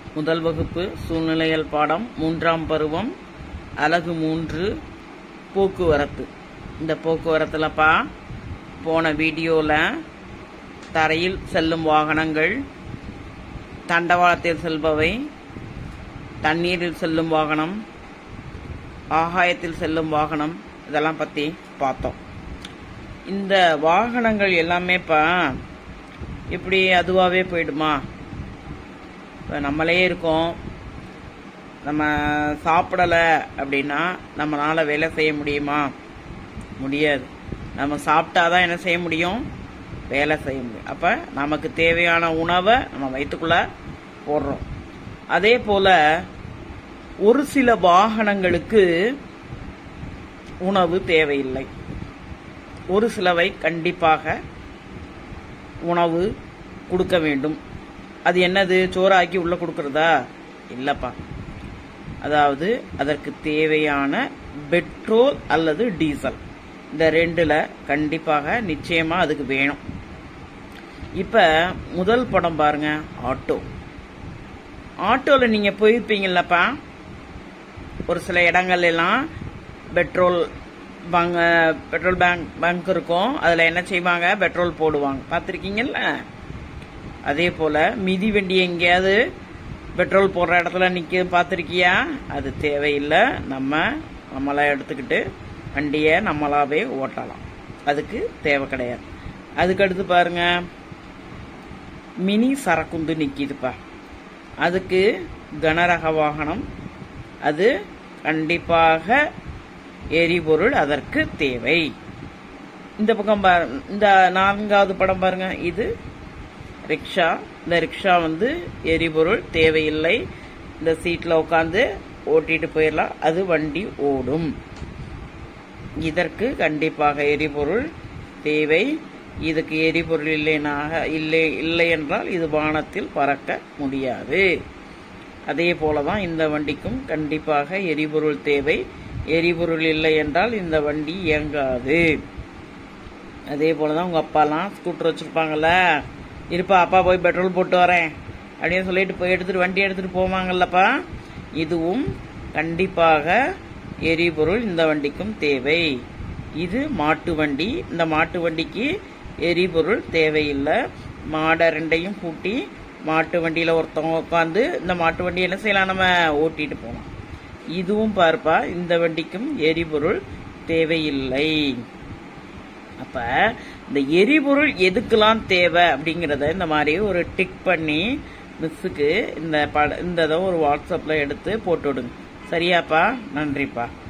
முதல் வகுப்பு சூழ்நிலையல் பாடம் மூன்றாம் பருவம் அலகு மூன்று போக்குவரத்து இந்த போக்குவரத்துலப்பா போன வீடியோவில் தரையில் செல்லும் வாகனங்கள் தண்டவாளத்தில் செல்பவை தண்ணீரில் செல்லும் வாகனம் ஆகாயத்தில் செல்லும் வாகனம் இதெல்லாம் பற்றி பார்த்தோம் இந்த வாகனங்கள் எல்லாமேப்பா இப்படி அதுவாகவே போயிடுமா இப்போ நம்மளே இருக்கோம் நம்ம சாப்பிடலை அப்படின்னா நம்மளால் வேலை செய்ய முடியுமா முடியாது நம்ம சாப்பிட்டாதான் என்ன செய்ய முடியும் வேலை செய்ய முடியும் அப்போ நமக்கு தேவையான உணவை நம்ம வயிற்றுக்குள்ளே போடுறோம் அதே போல் ஒரு சில வாகனங்களுக்கு உணவு தேவையில்லை ஒரு சிலவை கண்டிப்பாக உணவு கொடுக்க வேண்டும் அது என்னது சோறாக்கி உள்ள கொடுக்கறதா இல்லப்பா அதாவது அதற்கு தேவையான பெட்ரோல் அல்லது டீசல் இந்த ரெண்டுல கண்டிப்பாக நிச்சயமா அதுக்கு வேணும் இப்ப முதல் படம் பாருங்க ஆட்டோ ஆட்டோல நீங்க போயிருப்பீங்கல்லப்பா ஒரு சில இடங்கள்ல எல்லாம் petrol bunk petrol bank bunk இருக்கும் அதில் என்ன செய்வாங்க பெட்ரோல் போடுவாங்க பார்த்துருக்கீங்கல்ல அதே போல் மிதி வண்டி எங்கேயாவது பெட்ரோல் போடுற இடத்துல நிற்க பார்த்துருக்கியா அது தேவையில்லை நம்ம நம்மளா எடுத்துக்கிட்டு வண்டியை நம்மளாவே ஓட்டலாம் அதுக்கு தேவை கிடையாது அதுக்கு அடுத்து பாருங்க மினி சரக்குந்து நிற்கிதுப்பா அதுக்கு கனரக வாகனம் அது கண்டிப்பாக எரிபொருள் அதற்கு தேவை இந்த பக்கம் பாரு இந்த நான்காவது படம் பாருங்க இது ரிக்ஷா இந்த ரிக்ஷா வந்து எரிபொருள் தேவையில்லை இந்த சீட்டில் உட்காந்து ஓட்டிட்டு போயிடலாம் அது வண்டி ஓடும் இதற்கு கண்டிப்பாக எரிபொருள் தேவை இதுக்கு எரிபொருள் இல்லைனாக இல்லை இல்லை என்றால் இது வானத்தில் பறக்க முடியாது அதே போல தான் இந்த வண்டிக்கும் கண்டிப்பாக எரிபொருள் தேவை எரிபொருள் இல்லை என்றால் இந்த வண்டி இயங்காது அதே போல தான் உங்கள் அப்பாலாம் ஸ்கூட்டர் வச்சுருப்பாங்கல்ல இருப்பா அப்பா போய் பெட்ரோல் போட்டு வரேன் அப்படின்னு சொல்லிட்டு போய் எடுத்துட்டு வண்டி எடுத்துட்டு போவாங்கல்லப்பா இதுவும் கண்டிப்பாக எரிபொருள் இந்த வண்டிக்கும் தேவை இது மாட்டு வண்டி இந்த மாட்டு வண்டிக்கு எரிபொருள் தேவையில்லை மாடை ரெண்டையும் பூட்டி மாட்டு வண்டியில் ஒருத்தவங்க உட்காந்து இந்த மாட்டு வண்டி என்ன செய்யலாம் நம்ம ஓட்டிட்டு போகலாம் இதுவும் பார்ப்பா இந்த வண்டிக்கும் எரிபொருள் தேவையில்லை அப்ப இந்த எரிபொருள் எதுக்கெல்லாம் தேவை அப்படிங்கிறத இந்த மாதிரி ஒரு டிக் பண்ணி மிஸ்ஸுக்கு இந்த பட இந்த இதை ஒரு வாட்ஸ்அப்பில் எடுத்து போட்டு விடுங்க சரியாப்பா நன்றிப்பா